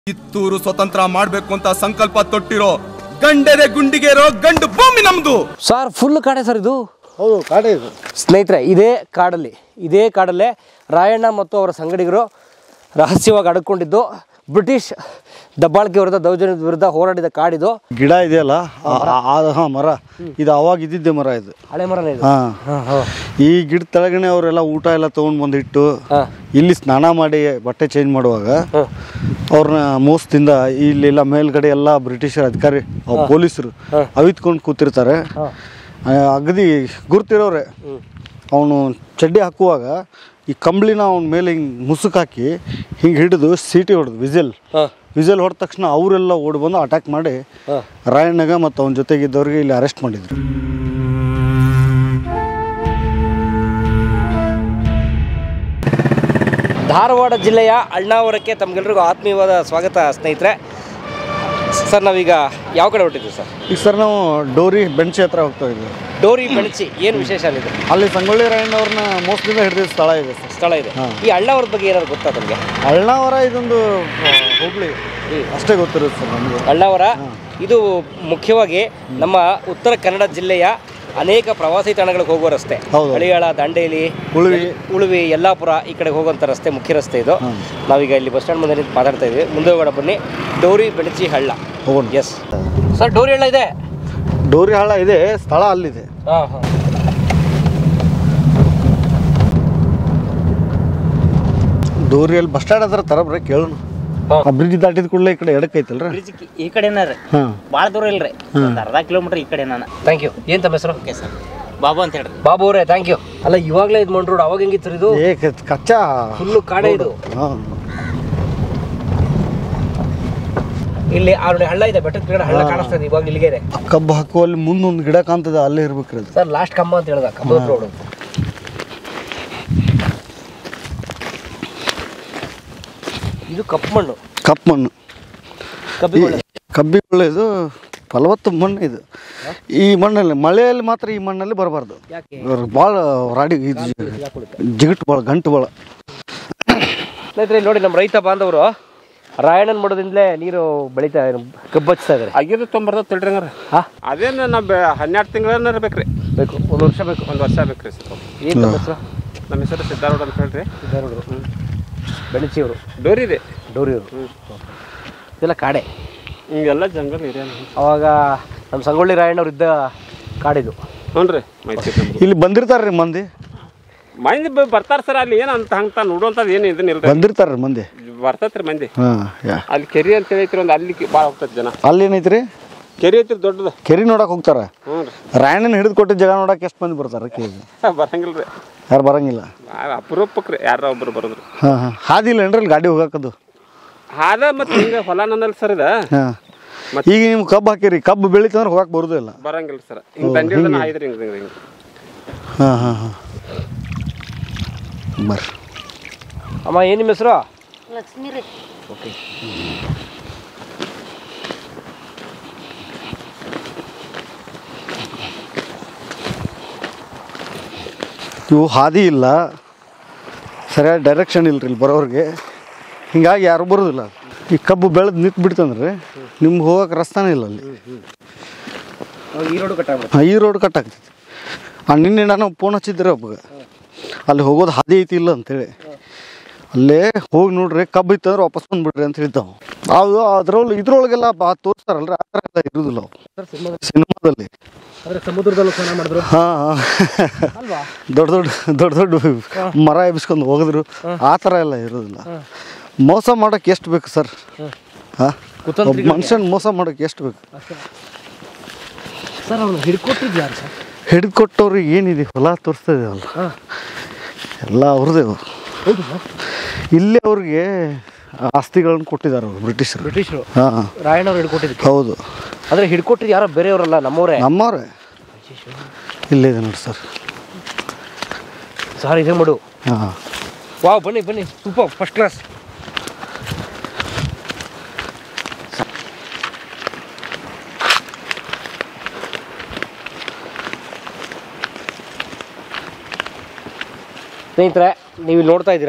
ಕಿತ್ತೂರು ಸ್ವತಂತ್ರ ಮಾಡ್ಬೇಕು ಅಂತ ಸಂಕಲ್ಪ ತೊಟ್ಟಿರೋ ಗಂಡೆದೆ ಗುಂಡಿಗೆರೋ ಗಂಡು ಭೂಮಿ ನಮ್ದು ಸರ್ ಫುಲ್ ಕಾಡೆ ಸರ್ ಇದು ಹೌದು ಕಾಡೆ ಇದು ಸ್ನೇಹಿತರೆ ಇದೇ ಕಾಡಲ್ಲಿ ಇದೇ ಕಾಡಲ್ಲೇ ರಾಯಣ್ಣ ಮತ್ತು ಅವರ ಸಂಗಡಿಗರು ರಹಸ್ಯವಾಗಿ ಅಡಕೊಂಡಿದ್ದು ಬ್ರಿಟಿಷ್ ದಬ್ಬಾಳಿಕೆ ವಿರುದ್ಧ ದೌರ್ಜನ್ಯದ ವಿರುದ್ಧ ಹೋರಾಡಿದ ಕಾಡಿದು ಗಿಡ ಇದೆಯಲ್ಲ ಹಾಂ ಮರ ಇದು ಅವಾಗ ಇದ್ದಿದ್ದೆ ಮರ ಇದು ಹಳೆ ಮರನೇ ಇದು ಹಾಂ ಹಾಂ ಹಾಂ ಈ ಗಿಡ ತೆಳಗನೆ ಅವರೆಲ್ಲ ಊಟ ಎಲ್ಲ ತೊಗೊಂಡು ಬಂದಿಟ್ಟು ಹಾಂ ಇಲ್ಲಿ ಸ್ನಾನ ಮಾಡಿ ಬಟ್ಟೆ ಚೇಂಜ್ ಮಾಡುವಾಗ ಹಾಂ ಅವ್ರನ್ನ ಮೋಸದಿಂದ ಇಲ್ಲೆಲ್ಲ ಮೇಲ್ಗಡೆ ಎಲ್ಲ ಬ್ರಿಟಿಷರ್ ಅಧಿಕಾರಿ ಅವ್ರ್ ಪೊಲೀಸರು ಅವಿತ್ಕೊಂಡು ಕೂತಿರ್ತಾರೆ ಆ, ಅಗದಿ ಗುರ್ತಿರೋರೆ ಅವನು ಚಡ್ಡಿ ಹಾಕುವಾಗ ಈ ಕಂಬಳಿನ ಅವನ ಮೇಲೆ ಹಿಂಗೆ ಮುಸುಕ್ ಹಾಕಿ ಹಿಂಗೆ ಹಿಡಿದು ಸೀಟಿ ಹೊಡೆದು ವಿಸಿಲ್ ಹಾಂ ವಿಸಿಲ್ ಹೊಡೆದ ತಕ್ಷಣ ಅವರೆಲ್ಲ ಓಡಿ ಬಂದು ಅಟ್ಯಾಕ್ ಮಾಡಿ ಹಾಂ ರಾಯಣ್ಣಗ ಮತ್ತು ಅವನ ಜೊತೆಗಿದ್ದವ್ರಿಗೆ ಇಲ್ಲಿ ಅರೆಸ್ಟ್ ಮಾಡಿದ್ರು ಧಾರವಾಡ ಜಿಲ್ಲೆಯ ಅಳ್ನಾವರಕ್ಕೆ ತಮಗೆಲ್ರಿಗೂ ಆತ್ಮೀಯವಾದ ಸ್ವಾಗತ ಸ್ನೇಹಿತರೆ ಸರ್ ನಾವೀಗ ಯಾವ ಕಡೆ ಹೊರಟಿದ್ವಿ ಸರ್ ಈಗ ಸರ್ ನಾವು ಡೋರಿ ಬೆಂಚಿ ಹತ್ರ ಹೋಗ್ತಾ ಇದ್ವಿ ಡೋರಿ ಬೆಣಚಿ ಏನು ವಿಶೇಷ ಅಲ್ಲಿದೆ ಅಲ್ಲಿ ಸಂಗೊಳ್ಳಿ ರಾಯಣ್ಣವ್ರನ್ನ ಮೋಸದಿಂದ ಹಿಡಿದ ಸ್ಥಳ ಇದೆ ಸರ್ ಸ್ಥಳ ಇದೆ ಈ ಅಳ್ಳಾವರದ ಬಗ್ಗೆ ಏನಾದ್ರು ಗೊತ್ತಾ ತಮಗೆ ಅಳ್ನಾವರ ಇದೊಂದು ಆ, ಹುಬ್ಳಿ ಅಷ್ಟೇ ಗೊತ್ತಿರುತ್ತೆ ಸರ್ ನಮಗೆ ಅಳ್ಳಾವರ ಇದು ಮುಖ್ಯವಾಗಿ ನಮ್ಮ ಉತ್ತರ ಕನ್ನಡ ಜಿಲ್ಲೆಯ ಅನೇಕ ಪ್ರವಾಸಿ ತಾಣಗಳಿಗೆ ಹೋಗುವ ರಸ್ತೆ ಹೌದು. ಹಳಿಯಾಳ ದಂಡೇಲಿ ಉಳುವಿ ಉಳುವಿ ಯಲ್ಲಾಪುರ ಈ ಕಡೆ ಹೋಗುವಂಥ ರಸ್ತೆ ಮುಖ್ಯ ರಸ್ತೆ ಇದು ನಾವೀಗ ಇಲ್ಲಿ ಬಸ್ ಸ್ಟ್ಯಾಂಡ್ ಮುಂದೆ ನಿಂತು ಮಾತಾಡ್ತಾ ಇದ್ವಿ ಮುಂದೆ ಹೋಗೋಣ ಬನ್ನಿ ಡೋರಿ ಬೆಣಚಿ ಹಳ್ಳ ಹೋಗೋಣ ಎಸ್ ಸರ್ ಡೋರಿ ಹಳ್ಳ ಇದೆ ಡೋರಿ ಹಳ್ಳ ಇದೆ ಸ್ಥಳ ಅಲ್ಲಿದೆ ಹಾಂ ಹಾಂ ಡೋರಿಯಲ್ಲಿ ಬಸ್ ಸ್ಟ್ಯಾಂಡ್ ಹತ್ರ ತರಬ್ರೆ ಕೇಳೋಣ ಹಾಂ. ಆ ಬ್ರಿಡ್ಜ್ ದಾಟಿದ ಕೂಡಲೇ ಈ ಕಡೆ ಎಡಕ್ಕೆ ಐತಲ್ರಿ ಬ್ರಿಡ್ಜ್ ಈ ಕಡೆನ ರೀ ಹಾಂ ಭಾಳ ದೂರ ಇಲ್ರಿ ಒಂದು ಅರ್ಧ ಕಿಲೋಮೀಟರ್ ಈ ಕಡೆ ನಾನು ಥ್ಯಾಂಕ್ ಯು ಏನು ತಮ್ಮ ಹೆಸರು ಓಕೆ ಸರ್ ಬಾಬು ಅಂತ ಹೇಳ್ರಿ ಬಾಬು ಅವರೇ ಥ್ಯಾಂಕ್ ಯು ಅಲ್ಲ ಇವಾಗಲೇ ಇದು ಮಂಡ್ರೋಡ್ ರೋಡ್ ಅವಾಗ ಹೆಂಗಿತ್ತು ಸರ್ ಇದು ಏ ಕ- ಕಚ್ಚಾ ಫುಲ್ಲು ಕಾಡೆ ಇದು ಹಾಂ ಇಲ್ಲಿ ಆ ನೋಡಿ ಹಳ್ಳ ಇದೆ ಬೆಟ್ಟದ ಕೆಳಗಡೆ ಹಳ್ಳ ಕಾಣಿಸ್ತಾ ಇದೆ ಇವಾಗ ಇಲ್ಲಿಗೆ ಇದೆ ಕಬ್ಬು ಹಾಕುವಲ್ಲಿ ಮುಂದೊಂದು ಗಿಡ ಕಾಣ್ತದೆ ಅಲ್ಲೇ ಇರ್ಬೇಕ್ರಿ ಅದು ಸರ್ ಲಾಸ್ಟ್ ಕಂಬ ಅಂತ ಹೇಳ್ದ ಕಂಬದ ರೋಡ್ ಇದು ಕಪ್ಪು ಮಣ್ಣು ಕಪ್ಪು ಮಣ್ಣು ಕಬ್ಬಿ ಈ ಕಬ್ಬಿ ಒಳ್ಳೆಯದು ಫಲವತ್ತು ಮಣ್ಣು ಇದು ಈ ಮಣ್ಣಲ್ಲಿ ಮಳೆಯಲ್ಲಿ ಮಾತ್ರ ಈ ಮಣ್ಣಲ್ಲಿ ಬರಬಾರ್ದು ಯಾಕೆ ಭಾಳ ರಾಡಿ ಇದು ಜಿಗಟ್ ಭಾಳ ಗಂಟು ಭಾಳ ಸ್ನೇಹಿತರೆ ಇಲ್ಲಿ ನೋಡಿ ನಮ್ಮ ರೈತ ಬಾಂಧವರು ರಾಯಣ್ಣನ ಮಠದಿಂದಲೇ ನೀರು ಬೆಳೀತಾ ಕಬ್ಬು ಹಚ್ತಾ ಇದ್ದಾರೆ ಆಗಿದ್ದು ತೊಂಬರ್ದ ತಿಳ್ರಿ ಹಂಗಾರ ಹಾ ಅದೇನು ನಮ್ಮ ಹನ್ನೆರಡು ತಿಂಗಳನ್ನ ಬೇಕ್ರಿ ಬೇಕು ಒಂದು ವರ್ಷ ಬೇಕು ಒಂದು ವರ್ಷ ಬೇಕ್ರಿ ಸರ್ ಏನು ನಮ್ಮ ಹೆಸರು ನಮ್ಮ ಹೆಸರು ಸಿದ್ದಾರೂಢ ಅಂತ ಹೇಳ್ರಿ ಸಿದ್ದಾರೂಢರು ಬೆಣಚಿಯವರು ಡೋರಿ ಇದೆ ಡೋರಿಯವರು ಇದೆಲ್ಲ ಕಾಡೆ ಹಿಂಗೆಲ್ಲ ಜಂಗಲ್ ಏರಿಯಾ ಅವಾಗ ನಮ್ಮ ಸಂಗೊಳ್ಳಿ ರಾಯಣ್ಣವ್ರು ಇದ್ದ ಕಾಡಿದು ಹ್ಞೂ ರೀ ಮೈತಿ ಇಲ್ಲಿ ಬಂದಿರ್ತಾರ್ರಿ ಮಂದಿ ಮಂದಿ ಬರ್ತಾರೆ ಸರ್ ಅಲ್ಲಿ ಏನು ಅಂತ ಹಂಗೆ ನೋಡುವಂಥದ್ದು ಏನು ಇದನ್ನ ಇಲ್ರಿ ಬಂದಿರ್ತಾರ್ರಿ ಮಂದಿ ಬರ್ತೈತ್ರಿ ಮಂದಿ ಹಾಂ ಯಾ ಅಲ್ಲಿ ಕೆರಿ ಅಂತ ಐತ್ರಿ ಒಂದು ಅಲ್ಲಿ ಭಾಳ ಹೋಗ್ತೈತೆ ಜನ ಅಲ್ಲಿ ಏನೈತ್ರಿ ಕೆರಿ ಐತ್ರಿ ದೊಡ್ಡದು ಕೆರಿ ನೋಡಕ್ ಹೋಗ್ತಾರ ಹ್ಞೂ ರೀ ರಾಯಣ್ಣನ ಹಿಡಿದು ಕೊಟ್ಟಿದ್ದ ಜಾಗ ನೋಡಕ್ ಎಷ್ಟು ಮಂದಿ ಬರ್ತಾರ ಕೇಳಿ ಬರಂಗಿಲ್ಲ ರೀ ಯಾರು ಬರಂಗಿಲ್ಲ ಅಪರೂಪಕ್ಕೆ ರೀ ಯಾರ ಒಬ್ರು ಬರೋದ್ರಿ ಹಾಂ ಹಾಂ ಹಾದಿ ಇಲ್ಲ ಏನ್ರಿ ಅಲ್ಲಿ ಗಾಡಿ ಹೋಗಾಕದು ಹಾದ ಮತ್ತು ಹಿಂಗೆ ಹೊಲ ನನ್ನಲ್ಲ ಸರ್ ಇದು ಹಾಂ ಈಗ ನೀವು ಕಬ್ಬು ಹಾಕಿರಿ ಕಬ್ಬು ಬೆಳಿತಂದ್ರೆ ಹೋಗಕ್ಕೆ ಬರೋದೇ ಇಲ್ಲ ಬರಂಗಿಲ್ಲ ಸರ್ ಹಿಂಗೆ ದಂಡಿ ಹಿಡ್ದು ಆಯ್ತು ಹಿಂಗೆ ಹಿಂಗೆ ಹಿಂಗೆ ಹಾಂ ಹಾಂ ಹಾಂ ಬರ್ರಿ ಅಮ್ಮ ಏನು ನಿಮ್ಮ ಹೆಸರು ಲಕ್ಷ್ಮಿ ರೀ ಇವು ಹಾದಿ ಇಲ್ಲ ಸರಿಯಾದ ಡೈರೆಕ್ಷನ್ ಇಲ್ರಿ ಇಲ್ಲಿ ಬರೋರಿಗೆ ಹಿಂಗಾಗಿ ಯಾರು ಬರೋದಿಲ್ಲ ಈ ಕಬ್ಬು ಬೆಳೆದು ನಿಂತು ಬಿಡ್ತಂದ್ರೆ ನಿಮ್ಗೆ ಹೋಗಕ್ಕೆ ರಸ್ತಾನೇ ಇಲ್ಲ ಅಲ್ಲಿ ಈ ರೋಡು ಕಟ್ಟಾಗ್ಬಿಡುತ್ತೆ ಹಾಂ ಈ ರೋಡ್ ಕಟ್ ಆಗ್ತೈತಿ ಆ ನಿನ್ನೆ ನಾನು ಫೋನ್ ಹಚ್ಚಿದ್ದೆ ಒಬ್ಬಗೆ ಅಲ್ಲಿ ಹೋಗೋದು ಹಾದಿ ಐತಿ ಇಲ್ಲ ಅಂತೇಳಿ ಅಲ್ಲೇ ಹೋಗಿ ನೋಡ್ರಿ ಕಬ್ಬು ಇತ್ತಂದ್ರೆ ವಾಪಸ್ ಬಂದ್ಬಿಡ್ರಿ ಅಂತ ಹೇಳ್ತಾವೆ ಅದು ಅದ್ರೊಳಗೆ ಇದ್ರೊಳಗೆಲ್ಲ ಬಾ ತೋರಿಸ್ತಾರಲ್ರಿ ಆ ಥರ ಎಲ್ಲ ಇರೋದಿಲ್ಲ ಅವು ಸಿನಿಮಾದಲ್ಲಿ ಅಂದರೆ ಸಮುದ್ರದಲ್ಲೂ ಸ್ನಾನ ಮಾಡಿದ್ರು ಹಾಂ ದೊಡ್ಡ ದೊಡ್ಡ ದೊಡ್ಡ ದೊಡ್ಡ ಮರ ಎಬ್ಸ್ಕೊಂಡು ಹೋಗಿದ್ರು ಆ ಥರ ಎಲ್ಲ ಇರೋದಿಲ್ಲ ಮೋಸ ಮಾಡೋಕೆ ಎಷ್ಟು ಬೇಕು ಸರ್ ಹಾಂ ಒಬ್ಬ ಮನುಷ್ಯನ ಮೋಸ ಮಾಡೋಕೆ ಎಷ್ಟು ಬೇಕು ಸರ್ ಅವ್ನು ಹಿಡ್ಕೊಟ್ಟಿದ್ದು ಯಾರು ಸರ್ ಹಿಡಿದು ಕೊಟ್ಟವ್ರಿಗೆ ಏನಿದೆ ಹೊಲ ತೋರಿಸ್ತಾ ಇದೆಯಲ್ಲ ಎಲ್ಲ ಅವ್ರದೇ ಅವು. ಇಲ್ಲೇ ಅವ್ರಿಗೆ ಆಸ್ತಿಗಳನ್ನು ಕೊಟ್ಟಿದ್ದಾರೆ ಅವರು ಬ್ರಿಟಿಷರು ಬ್ರಿಟಿಷರು ಹಾಂ ರಾಯಣ್ಣವ್ರು ಹಿಡ್ಕೊಟ್ಟಿದ್ದಕ್ಕೆ ಹೌದು ಅಂದರೆ ಹಿಡ್ಕೊಟ್ಟಿದ್ದು ಯಾರೋ ಬೇರೆಯವರಲ್ಲ ನಮ್ಮವರೇ ನಮ್ಮವ್ರೆ ಇಲ್ಲೇ ಇದೆ ನೋಡಿ ಸರ್ ಸರ್ ಇದೆ ಮಾಡು ಹಾಂ ವಾವ್ ಬನ್ನಿ ಬನ್ನಿ ಸೂಪರ್ ಫಸ್ಟ್ ಕ್ಲಾಸ್ ಸ್ನೇಹಿತರೆ ನೀವು ಇಲ್ಲಿ ನೋಡ್ತಾ ಇದ್ದೀರಾ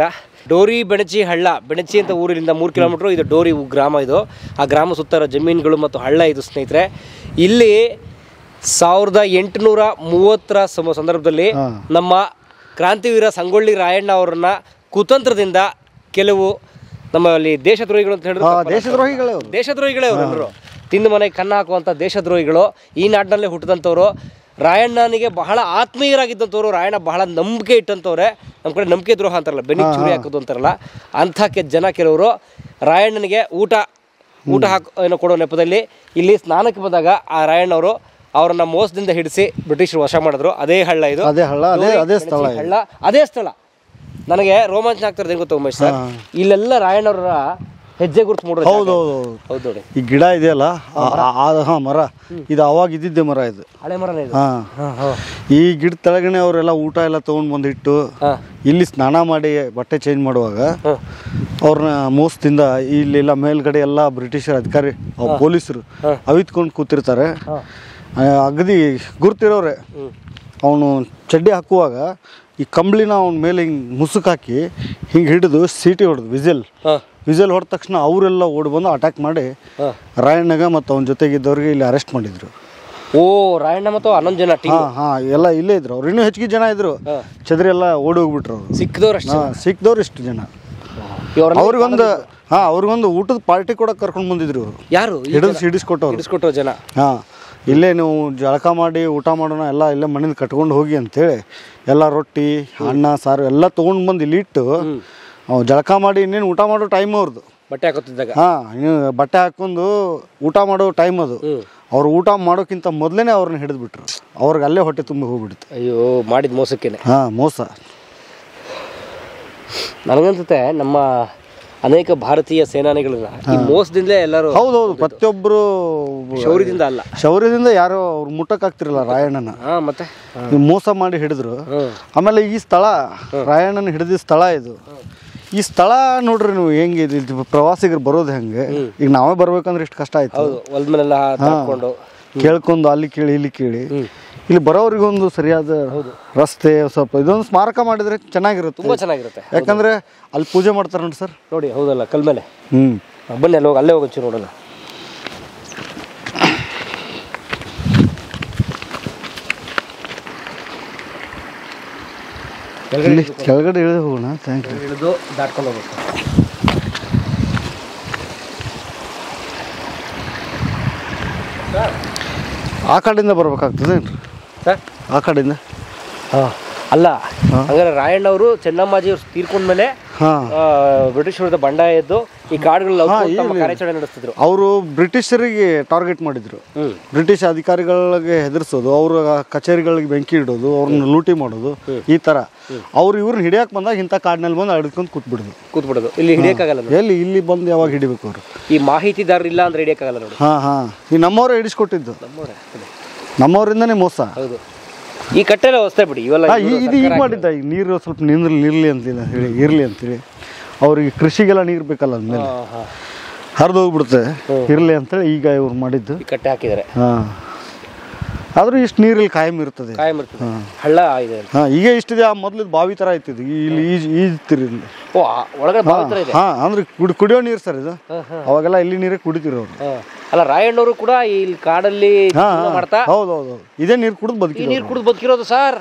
ಡೋರಿ ಬೆಣಚಿ ಹಳ್ಳ ಬೆಣಚಿ ಅಂತ ಊರಿನಿಂದ ಮೂರು ಕಿಲೋಮೀಟ್ರ್ ಇದು ಡೋರಿ ಊ- ಗ್ರಾಮ ಇದು ಆ ಗ್ರಾಮ ಸುತ್ತ ಇರೋ ಜಮೀನುಗಳು ಮತ್ತು ಹಳ್ಳ ಇದು ಸ್ನೇಹಿತರೆ ಇಲ್ಲಿ ಸಾವಿರದ ಎಂಟುನೂರ ಮೂವತ್ತರ ಸಮ ಸಂದರ್ಭದಲ್ಲಿ ನಮ್ಮ ಕ್ರಾಂತಿವೀರ ಸಂಗೊಳ್ಳಿ ರಾಯಣ್ಣ ಅವರನ್ನ ಕುತಂತ್ರದಿಂದ ಕೆಲವು ನಮ್ಮಲ್ಲಿ ದೇಶದ್ರೋಹಿಗಳು ಅಂತ ಹೇಳಿದ್ರೆ ಆ, ತಪ್ಪಲ್ಲ. ದೇಶದ್ರೋಹಿಗಳೇ ಅವ್ರು. ದೇಶದ್ರೋಹಿಗಳೇ ಅವರೆಲ್ಲರೂ ತಿಂದು ಮನೆಗೆ ಕನ್ನ ಹಾಕುವಂಥ ದೇಶದ್ರೋಹಿಗಳು ಈ ನಾಡಿನಲ್ಲೇ ಹುಟ್ಟಿದಂಥವ್ರು ರಾಯಣ್ಣನಿಗೆ ಬಹಳ ಆತ್ಮೀಯರಾಗಿದ್ದಂಥವ್ರು ರಾಯಣ್ಣ ಬಹಳ ನಂಬಿಕೆ ಇಟ್ಟಂಥವ್ರೆ ನಮ್ಮ ಕಡೆ ನಂಬಿಕೆ ದ್ರೋಹ ಅಂತಾರಲ್ಲ ಬೆನ್ನಿಗೆ ಚೂರಿ ಹಾಕೋದು ಅಂತಾರಲ್ಲ ಅಂಥ ಕೆ ಜನ ಕೆಲವರು ರಾಯಣ್ಣನಿಗೆ ಊಟ ಊಟ ಹಾಕೋ ಏನೋ ಕೊಡೋ ನೆಪದಲ್ಲಿ ಇಲ್ಲಿ ಸ್ನಾನಕ್ಕೆ ಬಂದಾಗ ಆ ರಾಯಣ್ಣವರು ಅವರನ್ನ ಮೋಸದಿಂದ ಹಿಡಿಸಿ ಬ್ರಿಟಿಷರು ವಶ ಮಾಡಿದ್ರು ಅದೇ ಹಳ್ಳ ಇದು ಅದೇ ಹಳ್ಳ, ಅದೇ- ಡೋರಿ, ಅದೇ ಸ್ಥಳ ಬೆಣಚಿ ಇದು. ಹಳ್ಳ ಅದೇ ಸ್ಥಳ ನನಗೆ ರೋಮಾಂಚನ ಆಗ್ತಿರೋದು ಹೆಂಗ್ ಗೊತ್ತಾ ಉಮೇಶ್ ಸರ್ ಇಲ್ಲೆಲ್ಲ ರಾಯಣ್ಣವರ ಹೆಜ್ಜೆ ಗುರುತು ಮೂಡೋ ಹೌದು ಹೌದು ಹೌದು ಹೌದು ನೋಡಿ ಈ ಗಿಡ ಇದೆಯಲ್ಲ ಹಾಂ ಮರ ಇದು ಅವಾಗ ಇದ್ದಿದ್ದೆ ಮರ ಇದು ಹಳೆ ಮರನೇ ಇದು ಹಾಂ ಈ ಗಿಡ ತೆಳಗನೆ ಅವರೆಲ್ಲ ಊಟ ಎಲ್ಲ ತೊಗೊಂಡು ಬಂದಿಟ್ಟು ಹಾ. ಇಲ್ಲಿ ಸ್ನಾನ ಮಾಡಿ ಬಟ್ಟೆ ಚೇಂಜ್ ಮಾಡುವಾಗ ಅವ್ರನ್ನ ಮೋಸದಿಂದ ಇಲ್ಲೆಲ್ಲ ಮೇಲ್ಗಡೆ ಎಲ್ಲ ಬ್ರಿಟಿಷರ್ ಅಧಿಕಾರಿ ಅವ್ರ್ ಪೊಲೀಸರು ಅವಿತ್ಕೊಂಡು ಕೂತಿರ್ತಾರೆ ಆ, ಅಗದಿ ಗುರ್ತಿರೋರೆ ಅವನು ಚಡ್ಡಿ ಹಾಕುವಾಗ ಈ ಕಂಬಳಿನ ಅವನ ಮೇಲೆ ಹಿಂಗೆ ಮುಸುಕ್ ಹಾಕಿ ಹಿಂಗೆ ಹಿಡಿದು ಸೀಟಿ ಹೊಡೆದು ವಿಸಿಲ್ ಹಾ. ವಿಸಿಲ್ ಹೊಡೆದ ತಕ್ಷಣ ಅವರೆಲ್ಲ ಓಡಿ ಬಂದು ಅಟ್ಯಾಕ್ ಮಾಡಿ ರಾಯಣ್ಣಗ ಮತ್ತು ಅವನ ಜೊತೆಗಿದ್ದವ್ರಿಗೆ ಇಲ್ಲಿ ಅರೆಸ್ಟ್ ಮಾಡಿದ್ರು ಓ ರಾಯಣ್ಣ ಮತ್ತು ಹನ್ನೊಂದು ಜನ ಟೀಮ್ ಹಾ ಹಾ ಎಲ್ಲ ಇಲ್ಲೇ ಇದ್ರು ಅವ್ರು ಇನ್ನೂ ಹೆಚ್ಚಿಗೆ ಜನ ಇದ್ರು ಚದ್ರಿ ಎಲ್ಲ ಓಡಿ ಹೋಗ್ಬಿಟ್ರು ಅವ್ರು ಸಿಕ್ಕಿದವ್ರು ಅಷ್ಟೇ ಹಾ ಸಿಕ್ದವ್ರು ಇಷ್ಟು ಜನ ಅವ್ರಿಗೊಂದು ಹಾ ಅವ್ರಿಗೊಂದು ಊಟದ ಪಾರ್ಟಿ ಕೂಡ ಕರ್ಕೊಂಡು ಬಂದಿದ್ರು ಇವ್ರು ಯಾರು ಹಿಡಿದು ಹಿಡಿಸ್ಕೊಟ್ಟವ್ರು ಹಿಡಿಸ್ಕೊಟ್ಟೋ ಜನ ಹಾ ಇಲ್ಲೇ ನೀವು ಜಳಕ ಮಾಡಿ ಊಟ ಮಾಡೋಣ ಎಲ್ಲ ಇಲ್ಲೇ ಮನೇಲಿ ಕಟ್ಕೊಂಡು ಹೋಗಿ ಅಂತೇಳಿ ಎಲ್ಲ ರೊಟ್ಟಿ ಅನ್ನ ಸಾರು ಎಲ್ಲ ತೊಗೊಂಡು ಬಂದು ಇಲ್ಲಿ ಇಟ್ಟು ಅವ್ ಜಳಕ ಮಾಡಿ ಇನ್ನೇನು ಊಟ ಮಾಡೋ ಟೈಮ್ ಅವ್ರದ್ದು ಬಟ್ಟೆ ಹಾಕೋತಿದ್ದಾಗ ಹಾ ಇನ್ನು ಬಟ್ಟೆ ಹಾಕೊಂಡು ಊಟ ಮಾಡೋ ಟೈಮ್ ಅದು ಅವ್ರು ಊಟ ಮಾಡೋಕ್ಕಿಂತ ಮೊದಲೇ ಅವ್ರನ್ನ ಹಿಡಿದ್ಬಿಟ್ರು ಅವ್ರಿಗೆ ಅಲ್ಲೇ ಹೊಟ್ಟೆ ತುಂಬಿ ಹೋಗ್ಬಿಡುತ್ತೆ ಅಯ್ಯೋ ಮಾಡಿದ ಮೋಸಕ್ಕೇನೆ ಹಾ ಮೋಸ ನನಗನ್ಸುತ್ತೆ ನಮ್ಮ ಅನೇಕ ಭಾರತೀಯ ಸೇನಾನಿಗಳನ್ನ ಈ ಮೋಸದಿಂದಲೇ ಎಲ್ಲರೂ ಹೌದೌದು ಪ್ರತಿಯೊಬ್ಬರು ಶೌರ್ಯದಿಂದ ಅಲ್ಲ ಶೌರ್ಯದಿಂದ ಯಾರೋ ಅವ್ರು ಮುಟ್ಟಕ್ಕಾಗ್ತಿರಲ್ಲ ರಾಯಣ್ಣನ ಹಾ ಮತ್ತೆ ಈ ಮೋಸ ಮಾಡಿ ಹಿಡಿದ್ರು ಆಮೇಲೆ ಈ ಸ್ಥಳ ರಾಯಣ್ಣನ ಹಿಡಿದ ಸ್ಥಳ ಇದು ಈ ಸ್ಥಳ ನೋಡ್ರಿ ನೀವು ಹೆಂಗೆ ಇದು ಇದು ಪ್ರವಾಸಿಗರು ಬರೋದು ಹೆಂಗೆ ಈಗ ನಾವೇ ಬರ್ಬೇಕಂದ್ರೆ ಇಷ್ಟು ಕಷ್ಟ ಆಯ್ತು ಹೌದು ಹೊಲ್ದ ಮೇಲೆಲ್ಲ ಹಾಕೊಂಡು ಕೇಳ್ಕೊಂಡು ಅಲ್ಲಿ ಕೇಳಿ ಇಲ್ಲಿ ಕೇಳಿ ಇಲ್ಲಿ ಬರೋರಿಗೊಂದು ಸರಿಯಾದ ರಸ್ತೆ ಸ್ವಲ್ಪ ಇದೊಂದು ಸ್ಮಾರಕ ಮಾಡಿದ್ರೆ ಚೆನ್ನಾಗಿರುತ್ತೆ ತುಂಬಾ ಚೆನ್ನಾಗಿರುತ್ತೆ ಯಾಕಂದ್ರೆ ಅಲ್ಲಿ ಪೂಜೆ ಮಾಡ್ತಾರೆ ನೋಡಿ ಸರ್ ನೋಡಿ ಹೌದಲ್ಲ ಕಲ್ ಮೇಲೆ ಹ್ಮ್ ಬನ್ನಿ ಅಲ್ಲಿ ಹೋಗಿ ಅಲ್ಲೇ ಹೋಗಿ ನೋಡೋಣ ಇಲ್ಲಿ ಕೆಳಗಡೆ ಇಳಿದು ಹೋಗೋಣ ಥ್ಯಾಂಕ್ ಯು ಇಳಿದು ದಾಟ್ಕೊಂಡು ಹೋಗ್ಬೇಕು ಆ ಕಡೆಯಿಂದ ಬರ್ಬೇಕಾಗ್ತದೆ ಸರ್ ಆ ಕಡೆಯಿಂದ ಅಲ್ಲ ಹಂಗಾರೆ ರಾಯಣ್ಣವರು ಚೆನ್ನಮ್ಮಾಜಿ ಅವ್ರು ತೀರ್ಕೊಂಡ್ಮೇಲೆ ಹಾಂ ಆ, ಬ್ರಿಟಿಷ್ ವಿರುದ್ಧ ಬಂಡಾಯ ಎದ್ದು ಈ ಕಾಡುಗಳಲ್ಲಿ ಹಾ, ತಮ್ಮ ಇಲ್ಲಿ- ಕಾರ್ಯಾಚರಣೆ ನಡೆಸ್ತಿದ್ರು ಅವರು ಬ್ರಿಟಿಷರಿಗೆ ಟಾರ್ಗೆಟ್ ಮಾಡಿದ್ರು ಹ್ಮ್. ಬ್ರಿಟಿಷ್ ಅಧಿಕಾರಿಗಳಿಗೆ ಹೆದರ್ಸೋದು ಅವ್ರ ಕಚೇರಿಗಳಿಗೆ ಬೆಂಕಿ ಇಡೋದು ಅವ್ರನ್ನ ಲೂಟಿ ಮಾಡೋದು ಈ ತರ ಅವ್ರು ಇವ್ರನ್ನ ಹಿಡಿಯಕ್ ಬಂದಾಗ ಇಂಥ ಕಾಡಿನಲ್ಲಿ ಬಂದು ಅಡ್ಕೊಂಡು ಕೂತ್ಬಿಡುದು ಕೂತ್ಬಿಡೋದು ಇಲ್ಲಿ ಹಿಡಿಯಕ್ಕಾಗಲ್ಲ ನೋಡಿ ಎಲ್ಲಿ ಇಲ್ಲಿ ಬಂದು ಯಾವಾಗ ಹಿಡಿಬೇಕು ಅವರು ಈ ಮಾಹಿತಿದಾರರು ಇಲ್ಲ ಅಂದ್ರೆ ಹಿಡಿಯಕ್ಕಾಗಲ್ಲ ನೋಡಿ ಹಾ ಹಾ ಈ ನಮ್ಮವರೇ ಹಿಡಿಸ್ಕೊಟ್ಟಿದ್ದು ನಮ್ಮವ್ರೆ ನೋಡಿ. ನಮ್ಮವರಿಂದನೇ ಮೋಸ ಹೌದು ಈ ಕಟ್ಟೆಲ್ಲ ಹೊಸ್ತೇ ಬಿಡಿ ಇವೆಲ್ಲ ಹಾ, ಇವ್ರು ಈ- ಇದು ಈಗ ಸರ್ಕಾರ ಮಾಡಿದ್ದ ಈಗ ನೀರು ಸ್ವಲ್ಪ ನಿಂದ್ರಲ್ಲಿ ನಿರ್ಲಿ ಅಂತಿಲ್ಲ ಹೇಳಿ ಇರ್ಲಿ ಅಂತೇಳಿ ಅವ್ರಿಗೆ ಕೃಷಿಗೆಲ್ಲ ನೀರು ಬೇಕಲ್ಲ ಅಂದಮೇಲೆ ಹಾ, ಹಾ. ಹರಿದು ಹೋಗ್ಬಿಡುತ್ತೆ ಇರ್ಲಿ ಅಂತೇಳಿ ಈಗ ಇವ್ರು ಮಾಡಿದ್ದು ಈ ಕಟ್ಟೆ ಹಾಕಿದ್ದಾರೆ ಹಾ ಆದ್ರೂ ಇಷ್ಟು ನೀರಲ್ಲಿ ಕಾಯಂ ಇರ್ತದೆ ಕಾಯಂ ಇರ್ತದೆ ಹಳ್ಳ ಇದೆ ಅಂತ. ಹಾ ಈಗ ಇಷ್ಟಿದೆ ಆ ಮೊದ್ಲು ಬಾವಿ ತರ ಆಯ್ತಿದ್ದು ಇಲ್ಲಿ ಈಜ್ ಈಜ್ತಿರಿ ಇಲ್ಲಿ ಓ ಆ ಒಳಗಡೆ ಬಾವಿ ಥರ ಇದೆ ಹಾ ಅಂದ್ರೆ ಕುಡಿ ಕುಡಿಯೋ ನೀರು ಸರ್ ಇದು ಅವಾಗೆಲ್ಲ ಇಲ್ಲಿ ನೀರೇ ಕುಡಿತಿರು ಅವ್ರು ಹಾ. ಅಲ್ಲ ರಾಯಣ್ಣವರು ಕೂಡ ಈ ಕಾಡಲ್ಲಿ ಹಾ ಜೀವನ ಮಾಡ್ತಾ ಹೌದು ಹೌದು ಹೌದು ಇದೇ ನೀರು ಕುಡಿದು ಈ ಬದುಕಿ ನೀರು ಕುಡಿದು ಬದುಕಿರೋದು ಸರ್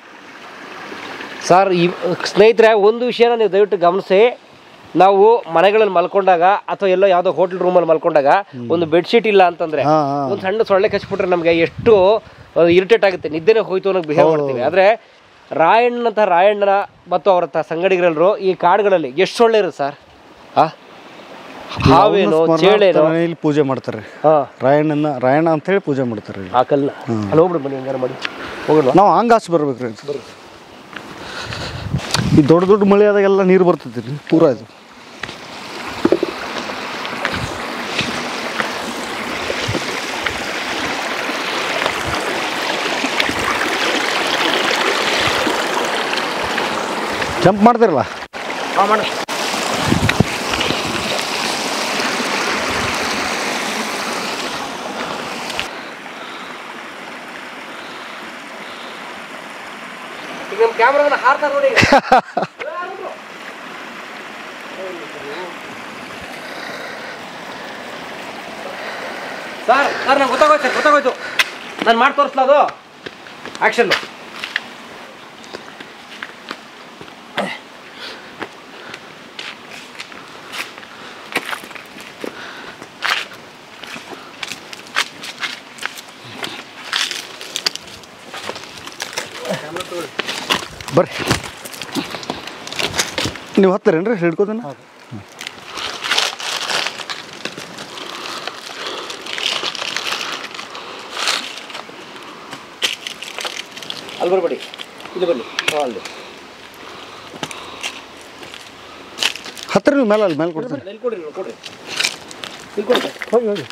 ಸರ್ ಈ ಸ್ನೇಹಿತರೆ ಒಂದು ವಿಷಯನ ನೀವು ದಯವಿಟ್ಟು ಗಮನಿಸಿ ನಾವು ಮನೆಗಳಲ್ಲಿ ಮಲ್ಕೊಂಡಾಗ ಅಥವಾ ಎಲ್ಲೋ ಯಾವುದೋ ಹೋಟೆಲ್ ರೂಮಲ್ಲಿ ಮಲ್ಕೊಂಡಾಗ ಒಂದು ಬೆಡ್ಶೀಟ್ ಇಲ್ಲ ಅಂತಂದ್ರೆ ಹಾ, ಹಾ. ಒಂದು ಸಣ್ಣ ಸೊಳ್ಳೆ ಕಚ್ಬಿಟ್ರೆ ನಮಗೆ ಎಷ್ಟು ಇರಿಟೇಟ್ ಆಗುತ್ತೆ ನಿದ್ದೆನೇ ಹೋಯ್ತು ಅನ್ನೋ ಬಿಹೇವ್ ಮಾಡ್ತೀವಿ ಆದರೆ ರಾಯಣ್ಣನಂಥ ರಾಯಣ್ಣನ ಮತ್ತು ಅವರ ತ- ಸಂಗಡಿಗರೆಲ್ಲರೂ ಈ ಕಾಡುಗಳಲ್ಲಿ ಎಷ್ಟು ಸೊಳ್ಳೆ ಇರುತ್ತೆ ಸರ್ ಆ ಹಾವೇನೋ ಚೇಳೇನೋ ಇಲ್ಲಿ ಪೂಜೆ ಮಾಡ್ತಾರೆ ಹಾ ರಾಯಣ್ಣನ ರಾಯಣ್ಣ ಅಂತ ಹೇಳಿ ಪೂಜೆ ಮಾಡ್ತಾರೆ ಇಲ್ಲಿ. ಆ ಕಲ್ಲ ಅಲ್ಲಿ ಹೋಗ್ಬಿಡು ಬನ್ನಿ ಹಂಗಾರೆ ಮಾಡಿ ಹೋಗೋಣ ನಾವು ಹಂಗ ಆಚೆ ಬರ್ಬೇಕ್ರಿ ಈ ದೊಡ್ಡ ದೊಡ್ಡ ಮಳೆ ಆದಾಗೆಲ್ಲ ನೀರು ಬರ್ತೈತಿ ರೀ ಪೂರಾ ಇದು ಜಂಪ್ ಮಾಡ್ತಿರಲ್ಲ ಈಗ ನಮ್ಮ ಕ್ಯಾಮ್ರಾನ ಹಾರ್ತಾ ನೋಡಿ ಸರ್ ಸರ್ ನಂಗೆ ಗೊತ್ತಾಗೋಯ್ತು ಸರ್ ಗೊತ್ತಾಗೋಯ್ತು ನಾನು ಮಾಡಿ ತೋರಿಸ್ಲಾ ಅದು ಆ್ಯಕ್ಷನ್ನು ಬರ್ರಿ ನೀವು ಹತ್ತಾರೇನ್ರಿ ಹಿಡ್ಕೋದನ್ನ ಅಲ್ಲಿ ಬರ್ಬೇಡಿ ಇಲ್ಲಿ ಬನ್ನಿ ಹಾಂ ಅಲ್ಲಿ ಹತ್ತಿರ ನೀವು ಮೇಲೆ ಅಲ್ಲಿ ಮೇಲೆ ಕೊಡ್ತೀನಿ ಇಲ್ಲಿ ಕೊಡ್ರಿ ಇಲ್ಲಿ ಕೊಡ್ರಿ ಇಲ್ಲಿ ಕೊಡ್ರಿ ಹೋಗಿ ಹೋಗಿ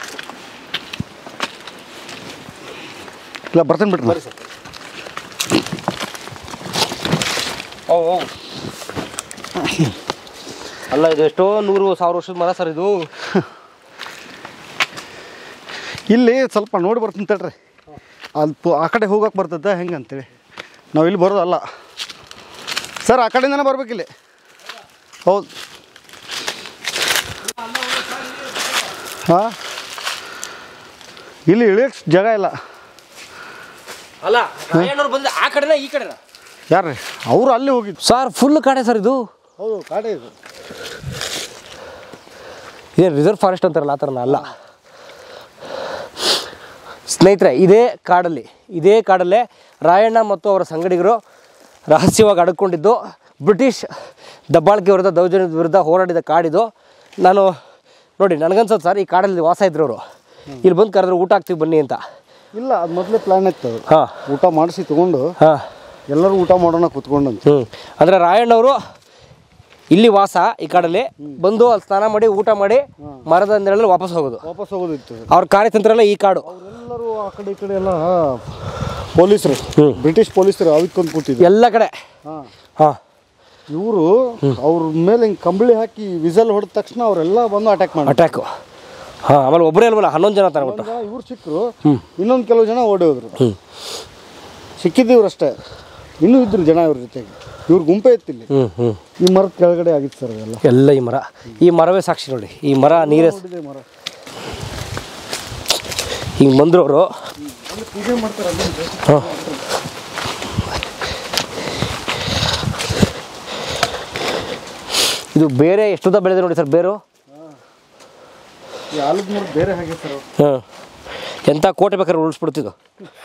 ಇಲ್ಲ ಬರ್ತೇನೆ ಬಿಡ್ರಿ ಬರ್ರಿ ಸರ್ ಓ ಓ ಅಲ್ಲ ಇದು ಎಷ್ಟೋ ನೂರು ಸಾವಿರ ವರ್ಷದ ಮರ ಸರ್ ಇದು ಇಲ್ಲಿ ಸ್ವಲ್ಪ ನೋಡಿ ಬರ್ತೀನಿ ತಡ್ರಿ ಅಲ್ಲಿ ಪು- ಆ ಕಡೆ ಹೋಗಕ್ಕೆ ಬರ್ತದ ಹೆಂಗೆ ಅಂತೇಳಿ ನಾವು ಇಲ್ಲಿ ಬರೋದಲ್ಲ ಸರ್ ಆ ಕಡೆಯಿಂದನೇ ಬರ್ಬೇಕಿಲ್ಲಿ ಹೌದು ಹಾಂ ಇಲ್ಲಿ ಇಳಿಯಕ್ಕೆ ಜಾಗ ಇಲ್ಲ ಅಲ್ಲ ರಾಯಣ್ಣವ್ರು ಬಂದ್ರೆ ಆ ಕಡೆನ ಈ ಕಡೆನ ಯಾರ್ರಿ ಅವರು ಅಲ್ಲಿ ಹೋಗಿದ್ದು ಸರ್ ಫುಲ್ ಕಾಡೆ ಸರ್ ಇದು ಹೌದು ಕಾಡೆ ಇದು ಇದೇನು ರಿಸರ್ವ್ ಫಾರೆಸ್ಟ್ ಅಂತಾರಲ್ಲ ಆ ಥರನ ಅಲ್ಲ ಸ್ನೇಹಿತರೆ ಇದೇ ಕಾಡಲ್ಲಿ ಇದೇ ಕಾಡಲ್ಲೇ ರಾಯಣ್ಣ ಮತ್ತು ಅವರ ಸಂಗಡಿಗರು ರಹಸ್ಯವಾಗಿ ಅಡಕೊಂಡಿದ್ದು ಬ್ರಿಟಿಷ್ ದಬ್ಬಾಳಿಕೆ ವಿರುದ್ಧ ದೌರ್ಜನ್ಯದ ವಿರುದ್ಧ ಹೋರಾಡಿದ ಕಾಡಿದು ನಾನು ನೋಡಿ ನನಗನ್ಸೋದು ಸರ್ ಈ ಕಾಡಲ್ಲಿ ವಾಸ ಇದ್ರು ಅವರು ಇಲ್ಲಿ ಬಂದು ಕರೆದ್ರೆ ಊಟ ಹಾಕ್ತೀವಿ ಬನ್ನಿ ಅಂತ ಇಲ್ಲ ಅದು ಮೊದಲೇ ಪ್ಲ್ಯಾನ್ ಇತ್ತು ಅದು ಹಾಂ ಊಟ ಮಾಡಿಸಿ ತೊಗೊಂಡು ಹಾಂ ಎಲ್ಲರೂ ಊಟ ಮಾಡೋಣ ಕೂತ್ಕೊಂಡಂತ ಹ್ಞೂ ಅಂದರೆ ರಾಯಣ್ಣವರು ಇಲ್ಲಿ ವಾಸ ಈ ಕಾಡಲ್ಲಿ ಬಂದು ಅಲ್ಲಿ ಸ್ನಾನ ಮಾಡಿ ಊಟ ಮಾಡಿ ಮರದ ನೆರಳಲ್ಲಿ ವಾಪಸ್ ಹೋಗೋದು ವಾಪಸ್ ಹೋಗೋದಿತ್ತು ಅವ್ರ ಕಾರ್ಯತಂತ್ರ ಎಲ್ಲ ಈ ಕಾಡು ಎಲ್ಲರೂ ಆ ಕಡೆ ಈ ಕಡೆ ಎಲ್ಲ ಪೊಲೀಸರು ಬ್ರಿಟಿಷ್ ಪೊಲೀಸರು ಅವಿತ್ಕೊಂಡು ಕೂತಿದ್ರು ಎಲ್ಲ ಕಡೆ ಹಾಂ ಹಾಂ ಇವರು ಅವ್ರ ಮೇಲೆ ಹಿಂಗೆ ಕಂಬಳಿ ಹಾಕಿ ವಿಸಲ್ ಹೊಡೆದ ತಕ್ಷಣ ಅವರೆಲ್ಲ ಬಂದು ಅಟ್ಯಾಕ್ ಮಾಡಿ ಅಟ್ಯಾಕು ಹಾಂ ಆಮೇಲೆ ಒಬ್ಬರೇ ಅಲ್ವಲ್ಲ ಹನ್ನೊಂದು ಜನ ತರ ಒಟ್ಟು ಇವ್ರು ಸಿಕ್ಕರು ಇನ್ನೊಂದು ಕೆಲವು ಜನ ಓಡಿ ಹೋದ್ರು ಹ್ಞೂ ಸಿಕ್ಕಿದ್ದು ಇವ್ರಷ್ಟೇ ಇನ್ನೂ ಇದ್ರು ಜನ ಇವ್ರ ಜೊತೆಗೆ ಇವ್ರ ಗುಂಪೇ ಇತ್ತಿಲ್ಲಿ ಹ್ಞೂ ಹ್ಞೂ ಈ ಮರದ ಕೆಳಗಡೆ ಆಗಿತ್ತು ಸರ್ ಅದೆಲ್ಲ ಎಲ್ಲ ಈ ಮರ ಈ ಮರವೇ ಸಾಕ್ಷಿ ನೋಡಿ ಈ ಮರ ನೀರೇ ನೋಡಿದೆ ಮರ ಹಿಂಗೆ ಬಂದ್ರು ಅವರು ಪೂಜೆ ಮಾಡ್ತಾರೆ ಹಾಂ ಇದು ಬೇರೆ ಎಷ್ಟುದ ಬೆಳೆದಿದೆ ನೋಡಿ ಸರ್ ಬೇರು ಈ ಆಲದ ಮರ ಬೇರೆ ಹಾಗೆ ಸರ್ ಹಾಂ ಎಂಥ ಕೋಟೆ ಬೇಕಾದ್ರೆ ಉಳಿಸ್ಬಿಡ್ತಿದ್ದು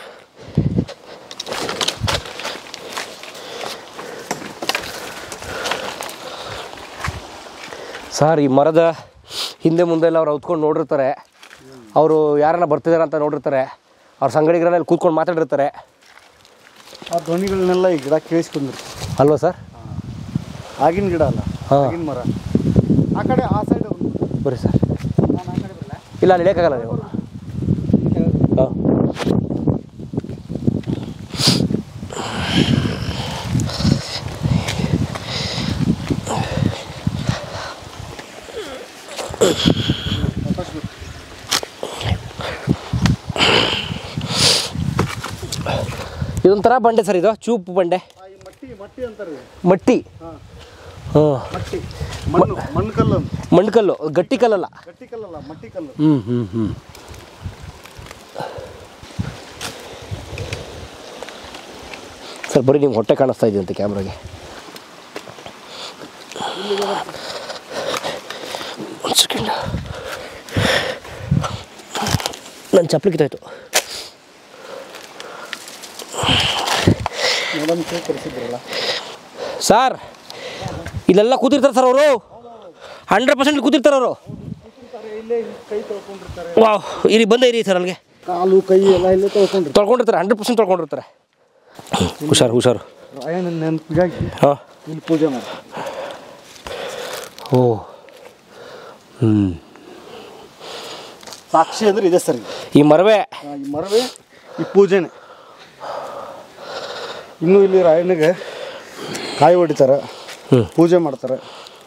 ಸರ್ ಈ ಮರದ ಹಿಂದೆ ಮುಂದೆ ಎಲ್ಲ ಅವ್ರು ಹೊತ್ಕೊಂಡು ನೋಡಿರ್ತಾರೆ ಅವರು ಯಾರನ್ನ ಬರ್ತಿದಾರೆ ಅಂತ ನೋಡಿರ್ತಾರೆ ಅವ್ರ ಸಂಗಡಿಗರನ್ನ ಇಲ್ಲಿ ಕೂತ್ಕೊಂಡು ಮಾತಾಡಿರ್ತಾರೆ ಆ ಧ್ವನಿಗಳನ್ನೆಲ್ಲ ಈ ಗಿಡ ಕೇಳಿಸ್ಕೊಂಡಿರ್ತಾರೆ ಅಲ್ವಾ ಸರ್ ಆಗಿನ ಗಿಡ ಅಲ್ಲ ಹಾ. ಆಗಿನ ಮರ ಆ ಕಡೆ ಆ ಸೈಡ್ ಬರ್ರಿ ಸರ್ ಇಲ್ಲ ಅಲ್ಲಿ ಇಳಿಯೋಕ್ಕಾಗಲ್ಲ ನೀವು ಹಾಂ ಇದೊಂಥರ ಬಂಡೆ ಸರ್ ಇದು ಚೂಪು ಬಂಡೆ ಮಟ್ಟಿ ಮಟ್ಟಿ ಅಂತಾರೆ ಮಟ್ಟಿ ಹಾಂ ಮಟ್ಟಿ ಮಣ್ಣು ಮಣ್ಣು ಕಲ್ಲು ಅಂತ ಮಣ್ಣು ಕಲ್ಲು ಗಟ್ಟಿ ಕಲ್ಲಲ್ಲ ಗಟ್ಟಿ ಕಲ್ಲಲ್ಲ ಮಟ್ಟಿ ಕಲ್ಲು ಹ್ಞೂ ಹ್ಞೂ ಹ್ಞೂ ಸರ್ ಬರೀ ನಿಮ್ಮ ಹೊಟ್ಟೆ ಕಾಣಿಸ್ತಾ ಇದೆಯಂತೆ ಕ್ಯಾಮ್ರಾಗೆ ಒಂದು ಸೆಕೆಂಡ್ ನನ್ನ ಚಪ್ಪಲಿ ಕಿತ್ತಾಯ್ತು ಮೇಡಮ್ ಕರೆಸಿದ್ರಲ್ಲ ಸರ್ ಇಲ್ಲೆಲ್ಲ ಕೂತಿರ್ತಾರೆ ಸರ್ ಅವರು ಹಂಡ್ರೆಡ್ ಪರ್ಸೆಂಟ್ ಕೂತಿರ್ತಾರೆ ಅವರು ವಾವ್ ಇರಿ ಬಂದೆ ಇರಿ ಸರ್ ಅಲ್ಲಿಗೆ ಕಾಲು ಕೈ ಎಲ್ಲ ಇಲ್ಲೇ ತೊಳ್ಕೊಂಡ್ರು ತೊಳ್ಕೊಂಡಿರ್ತಾರೆ ಹಂಡ್ರೆಡ್ ಪರ್ಸೆಂಟ್ ತೊಳ್ಕೊಂಡಿರ್ತಾರೆ ಹುಷಾರು ಹುಷಾರು ರಾಯಣ್ಣನ ನೆನಪಿಗಾಗಿ ಹಾಂ ಇಲ್ಲಿ ಪೂಜೆ ಮಾಡಿ ಓ ಹ್ಞೂ ಸಾಕ್ಷಿ ಅಂದ್ರೆ ಇದೆ ಸರ್ ಇದು. ಈ ಮರವೇ ಆ, ಈ ಮರವೇ ಈ ಪೂಜೆನೆ ಇನ್ನು ಇಲ್ಲಿ ರಾಯಣ್ಣಗೆ ಕಾಯಿ ಹೊಡಿತಾರೆ ಹ್ಮ್. ಪೂಜೆ ಮಾಡ್ತಾರೆ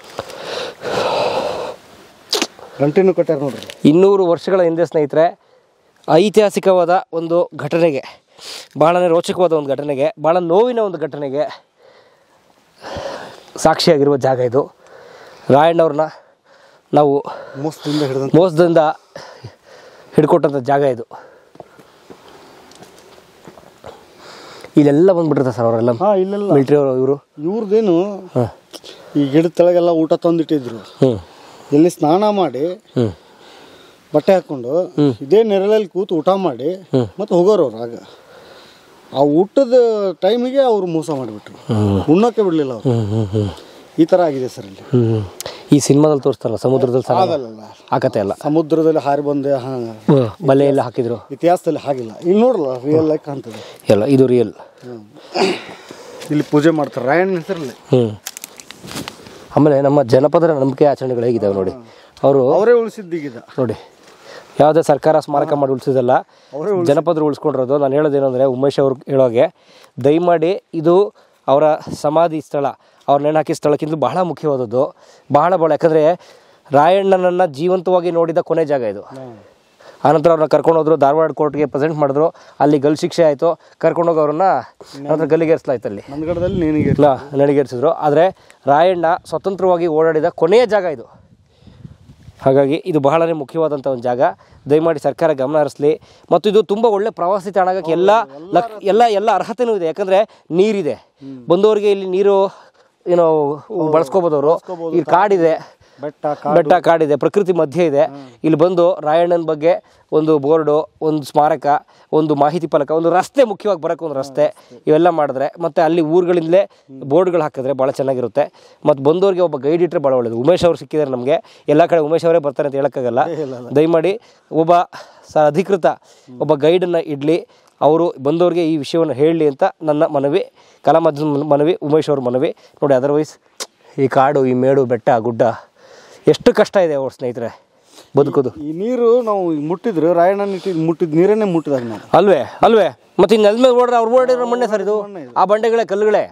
ಗಂಟಿನೂ ಕಟ್ಟಾರ ನೋಡ್ರಿ ಇನ್ನೂರು ವರ್ಷಗಳ ಹಿಂದೆ ಸ್ನೇಹಿತರೆ ಐತಿಹಾಸಿಕವಾದ ಒಂದು ಘಟನೆಗೆ ಭಾಳನೇ ರೋಚಕವಾದ ಒಂದು ಘಟನೆಗೆ ಭಾಳ ನೋವಿನ ಒಂದು ಘಟನೆಗೆ ಸಾಕ್ಷಿಯಾಗಿರುವ ಜಾಗ ಇದು ರಾಯಣ್ಣವ್ರನ್ನ ನಾವು ಮೋಸದಿಂದ ಹಿಡಿದಂತ ಮೋಸದಿಂದ ಹಿಡ್ಕೊಟ್ಟಂಥ ಜಾಗ ಇದು ಇಲ್ಲೆಲ್ಲ ಬಂದ್ಬಿಟ್ಟಿರ್ತಾರೆ ಸರ್ ಅವರೆಲ್ಲ ಹಾ ಇಲ್ಲೆಲ್ಲ ಮಿಲ್ಟ್ರಿ ಅವರು ಇವರು ಇವ್ರದ್ದೇನು ಹಾಂ ಈ ಗಿಡದ ತೆಳಗೆಲ್ಲ ಊಟ ತಂದಿಟ್ಟಿದ್ರು ಹ್ಞೂ ಇಲ್ಲಿ ಸ್ನಾನ ಮಾಡಿ ಹ್ಞೂ ಬಟ್ಟೆ ಹಾಕೊಂಡು ಇದೇ ನೆರಳಲ್ಲಿ ಕೂತು ಊಟ ಮಾಡಿ ಮತ್ತೆ ಹೋಗೋರು ಅವ್ರು ಆಗ ಆ ಊಟದ ಟೈಮಿಗೆ ಅವ್ರು ಮೋಸ ಮಾಡಿಬಿಟ್ರು ಉಣ್ಣೋಕೆ ಬಿಡಲಿಲ್ಲ ಅವ್ರು ಹ್ಞೂ ಹ್ಞೂ ಹ್ಞೂ ಈ ಥರ ಆಗಿದೆ ಸರ್ ಇಲ್ಲಿ ಹ್ಞೂ ಈ ಸಿನಿಮಾದಲ್ಲಿ ತೋರಿಸ್ತಾರಲ್ಲ ಸಮುದ್ರದಲ್ಲಿ ಸರ್ ಆಗಲ್ಲ ಆ ಕತೆ ಅಲ್ಲ ಸಮುದ್ರದಲ್ಲಿ ಹಾರಿ ಬಂದೆ ಹಾ ಬಲೆ ಎಲ್ಲ ಹಾಕಿದ್ರು ಇತಿಹಾಸದಲ್ಲಿ ಹಾಗಿಲ್ಲ ಇಲ್ಲಿ ನೋಡಲ್ಲ ರಿಯಲ್ ಲೈಕ್ ಕಾಣ್ತದೆ ಎಲ್ಲ ಇದು ರಿಯಲ್ ಇಲ್ಲಿ ಪೂಜೆ ಮಾಡ್ತಾರೆ ರಾಯಣ್ಣ ಹೆಸರಲ್ಲಿ ಹ್ಞೂ ಆಮೇಲೆ ನಮ್ಮ ಜನಪದರ ನಂಬಿಕೆ ಆಚರಣೆಗಳು ಹೇಗಿದ್ದಾವೆ ನೋಡಿ ಅವರು ಅವರೇ ಉಳಿಸಿದ್ದೀಗಿದ ನೋಡಿ ಯಾವುದೇ ಸರ್ಕಾರ ಸ್ಮಾರಕ ಮಾಡಿ ಉಳಿಸಿದಲ್ಲ ಜನಪದರು ಉಳಿಸ್ಕೊಂಡಿರೋದು ನಾನು ಹೇಳೋದೇನೆಂದರೆ ಉಮೇಶ್ ಅವ್ರು ಹೇಳೋಗೆ ದಯಮಾಡಿ ಇದು ಅವರ ಸಮಾಧಿ ಸ್ಥಳ ಅವ್ರ ನೆನಹಾಕಿ ಸ್ಥಳಕ್ಕಿಂತ ಬಹಳ ಮುಖ್ಯವಾದದ್ದು ಬಹಳ ಬಹಳ ಯಾಕಂದರೆ ರಾಯಣ್ಣನನ್ನು ಜೀವಂತವಾಗಿ ನೋಡಿದ ಕೊನೆ ಜಾಗ ಇದು ಆನಂತರ ಅವ್ರನ್ನ ಕರ್ಕೊಂಡು ಹೋದ್ರು ಧಾರವಾಡ ಕೋರ್ಟ್ಗೆ ಪ್ರೆಸೆಂಟ್ ಮಾಡಿದ್ರು ಅಲ್ಲಿ ಗಲ್ ಶಿಕ್ಷೆ ಆಯಿತು ಕರ್ಕೊಂಡೋಗಿ ಅವ್ರನ್ನ ನಂತರ ಗಲ್ಲಿಗೇರಿಸಲಾಯ್ತು ಅಲ್ಲಿ ನಂದಗಡದಲ್ಲಿ ನಿನಗೆ ಇಲ್ಲ ನಡಿಗೇರಿಸಿದ್ರು ಆದರೆ ರಾಯಣ್ಣ ಸ್ವತಂತ್ರವಾಗಿ ಓಡಾಡಿದ ಕೊನೆಯ ಜಾಗ ಇದು ಹಾಗಾಗಿ ಇದು ಬಹಳನೇ ಮುಖ್ಯವಾದಂಥ ಒಂದು ಜಾಗ ದಯಮಾಡಿ ಸರ್ಕಾರ ಗಮನ ಹರಿಸಲಿ ಮತ್ತು ಇದು ತುಂಬ ಒಳ್ಳೆ ಪ್ರವಾಸಿ ತಾಣ ಆಗಕ್ಕೆ ಎಲ್ಲ ಲಕ್ ಎಲ್ಲ ಎಲ್ಲ ಅರ್ಹತೆನೂ ಇದೆ ಯಾಕಂದರೆ ನೀರಿದೆ ಬಂದವರಿಗೆ ಇಲ್ಲಿ ನೀರು ಏನೋ ಬಳಸ್ಕೋಬೋದು ಅವರು ಇಲ್ಲಿ ಕಾಡಿದೆ ಬೆಟ್ಟ ಬೆಟ್ಟ ಕಾಡಿದೆ ಪ್ರಕೃತಿ ಮಧ್ಯೆ ಇದೆ ಇಲ್ಲಿ ಬಂದು ರಾಯಣ್ಣನ ಬಗ್ಗೆ ಒಂದು ಬೋರ್ಡು ಒಂದು ಸ್ಮಾರಕ ಒಂದು ಮಾಹಿತಿ ಫಲಕ ಒಂದು ರಸ್ತೆ ಮುಖ್ಯವಾಗಿ ಬರೋಕ್ಕೆ ಒಂದು ರಸ್ತೆ ಇವೆಲ್ಲ ಮಾಡಿದ್ರೆ ಮತ್ತು ಅಲ್ಲಿ ಊರುಗಳಿಂದಲೇ ಬೋರ್ಡ್ಗಳು ಹಾಕಿದ್ರೆ ಭಾಳ ಚೆನ್ನಾಗಿರುತ್ತೆ ಮತ್ತು ಬಂದವರಿಗೆ ಒಬ್ಬ ಗೈಡ್ ಇಟ್ಟರೆ ಭಾಳ ಒಳ್ಳೆಯದು ಉಮೇಶ್ ಅವರು ಸಿಕ್ಕಿದ್ದಾರೆ ನಮಗೆ ಎಲ್ಲ ಕಡೆ ಉಮೇಶ್ ಅವರೇ ಬರ್ತಾರೆ ಅಂತ ಹೇಳೋಕ್ಕಾಗಲ್ಲ ದಯಮಾಡಿ ಒಬ್ಬ ಸ ಅಧಿಕೃತ ಒಬ್ಬ ಗೈಡನ್ನು ಇಡಲಿ ಅವರು ಬಂದವರಿಗೆ ಈ ವಿಷಯವನ್ನು ಹೇಳಲಿ ಅಂತ ನನ್ನ ಮನವಿ ಕಲಾ ಮಾಧ್ಯಮ ಮನವಿ ಉಮೇಶ್ ಅವ್ರ ಮನವಿ ನೋಡಿ ಅದರ್ವೈಸ್ ಈ ಕಾಡು ಈ ಮೇಡು ಬೆಟ್ಟ ಗುಡ್ಡ ಎಷ್ಟು ಕಷ್ಟ ಇದೆ ಅವ್ರ ಸ್ನೇಹಿತರೆ ಬದುಕೋದು ಈ ನೀರು ನಾವು ಮುಟ್ಟಿದ್ರೆ ರಾಯಣ್ಣನ ಇಟ್ಟಿದ್ದು ಮುಟ್ಟಿದ ನೀರನ್ನೇ ಮುಟ್ಟಿದಾಗ ನಾವು ಅಲ್ವೇ ಅಲ್ವೇ ಮತ್ತೆ ಈ ನೆಲದ ಮೇಲೆ ಓಡ್ರೆ ಅವ್ರು ಓಡಿರೋ ಮಣ್ಣೆ ಸರ್ ಇದು ಆ ಬಂಡೆಗಳೇ ಕಲ್ಲುಗಳೇ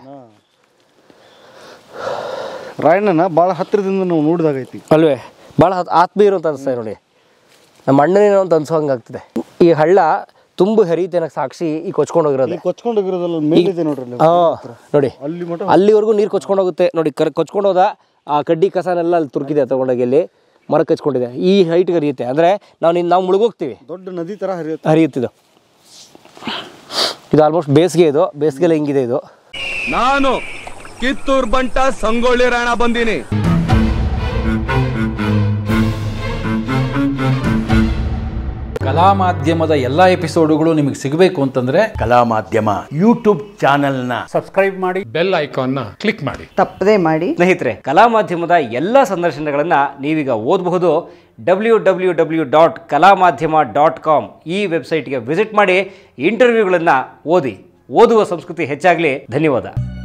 ರಾಯಣ್ಣನ ಭಾಳ ಹತ್ತಿರದಿಂದ ನಾವು ನೋಡಿದಾಗೈತಿ ಅಲ್ವೇ ಭಾಳ ಆತ್ಮೀಯರು ಅಂತ ಅನಿಸ್ತಾ ನೋಡಿ ನಮ್ಮ ಅಣ್ಣನೇನೋ ಅಂತ ಅನ್ಸೋ ಹಂಗಾಗ್ತದೆ ಈ ಹಳ್ಳ ತುಂಬು ಹರಿಯುತ್ತೆ ಅನ್ನೋಕೆ ಸಾಕ್ಷಿ ಈ ಕೊಚ್ಕೊಂಡು ಹೋಗಿರೋದು ಇಲ್ಲಿ ಕೊಚ್ಕೊಂಡೋಗಿರೋದಲ್ಲ ಮೇಲಿದೆ ನೋಡ್ರಿ ಅಲ್ಲಿ. ಹಾಂ ನೋಡಿ ಅಲ್ಲಿ ಮಟ ಅಲ್ಲಿವರೆಗೂ ನೀರು ಕೊಚ್ಕೊಂಡು ಹೋಗುತ್ತೆ ನೋಡಿ ಕರ್ ಕೊಚ್ಕೊಂಡು ಹೋದ ಆ ಕಡ್ಡಿ ಕಸನೆಲ್ಲ ಅಲ್ಲಿ ತುರ್ಕಿದೆ ತಗೊಂಡೋಗಿ ಇಲ್ಲಿ ಮರಕ್ಕೆ ಹಚ್ಕೊಂಡಿದೆ ಈ ಹೈಟ್ಗೆ ಹರಿಯುತ್ತೆ ಅಂದರೆ ನಾವು ನಿನ್ನ ನಾವು ಮುಳುಗೋಗ್ತೀವಿ ದೊಡ್ಡ ನದಿ ಥರ ಹರಿಯುತ್ತೆ ಹರಿಯುತ್ತಿದ್ದು ಇದು ಆಲ್ಮೋಸ್ಟ್ ಬೇಸಿಗೆ ಇದು ಬೇಸಿಗೆಲ್ಲ ಹಿಂಗಿದೆ ಇದು ನಾನು ಕಿತ್ತೂರ್ ಬಂಟ ಸಂಗೊಳ್ಳಿ ರಾಯಣ ಬಂದೀನಿ ಕಲಾ ಮಾಧ್ಯಮದ ಎಲ್ಲ ಎಪಿಸೋಡುಗಳು ನಿಮಗೆ ಸಿಗಬೇಕು ಅಂತಂದ್ರೆ ಕಲಾ ಮಾಧ್ಯಮ ಯೂಟ್ಯೂಬ್ ಚಾನೆಲ್ನ ಬೆಲ್ ಐಕಾನ್ನ ಕ್ಲಿಕ್ ಮಾಡಿ ತಪ್ಪದೇ ಮಾಡಿ ಸ್ನೇಹಿತರೆ ಕಲಾ ಮಾಧ್ಯಮದ ಎಲ್ಲ ಸಂದರ್ಶನಗಳನ್ನು ನೀವೀಗ ಓದಬಹುದು ಡಬ್ಲ್ಯೂ ಡಬ್ಲ್ಯೂ ಡಬ್ಲ್ಯೂ ಡಾಟ್ ಕಲಾ ಮಾಧ್ಯಮ ಡಾಟ್ ಕಾಮ್ ಈ ವೆಬ್ಸೈಟ್ಗೆ ವಿಸಿಟ್ ಮಾಡಿ ಇಂಟರ್ವ್ಯೂಗಳನ್ನು ಓದಿ ಓದುವ ಸಂಸ್ಕೃತಿ ಹೆಚ್ಚಾಗಲಿ ಧನ್ಯವಾದ